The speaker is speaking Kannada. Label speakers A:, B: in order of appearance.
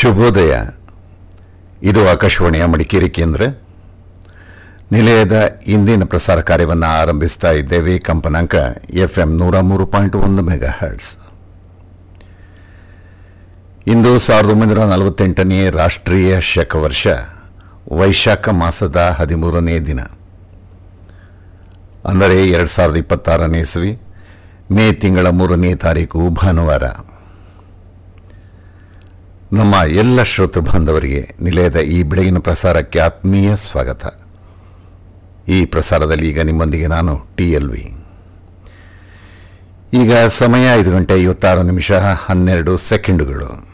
A: ಶುಭೋದಯ ಇದು ಆಕಾಶವಾಣಿಯ ಮಡಿಕೇರಿ ಕೇಂದ್ರ ನಿಲಯದ ಇಂದಿನ ಪ್ರಸಾರ ಕಾರ್ಯವನ್ನು ಆರಂಭಿಸ್ತಾ ಇದ್ದೇವೆ ಕಂಪನಾಂಕ ಎಫ್ ಎಂ ನೂರ ಮೂರು ಪಾಯಿಂಟ್ ಒಂದು ಮೆಗಾ ಹರ್ಟ್ಸ್ ಇಂದು ಸಾವಿರದ ಒಂಬೈನೂರ ನಲವತ್ತೆಂಟನೇ ರಾಷ್ಟ್ರೀಯ ಶಕವರ್ಷ ವೈಶಾಖ ಮಾಸದ ಹದಿಮೂರನೇ ದಿನ ಅಂದರೆ ಎರಡು ಸಾವಿರದ ಇಪ್ಪತ್ತಾರನೇ ಇಸ್ವಿ ಮೇ ತಿಂಗಳ ಮೂರನೇ ತಾರೀಕು ಭಾನುವಾರ ನಮ್ಮ ಎಲ್ಲ ಶ್ರೋತೃ ಬಾಂಧವರಿಗೆ ನಿಲಯದ ಈ ಬೆಳಗಿನ ಪ್ರಸಾರಕ್ಕೆ ಆತ್ಮೀಯ ಸ್ವಾಗತ ಈ ಪ್ರಸಾರದಲ್ಲಿ ಈಗ ನಿಮ್ಮೊಂದಿಗೆ ನಾನು ಟಿ ಎಲ್ ವಿ ಈಗ ಸಮಯ ಐದು ಗಂಟೆ ಐವತ್ತಾರು ನಿಮಿಷ ಹನ್ನೆರಡು ಸೆಕೆಂಡುಗಳು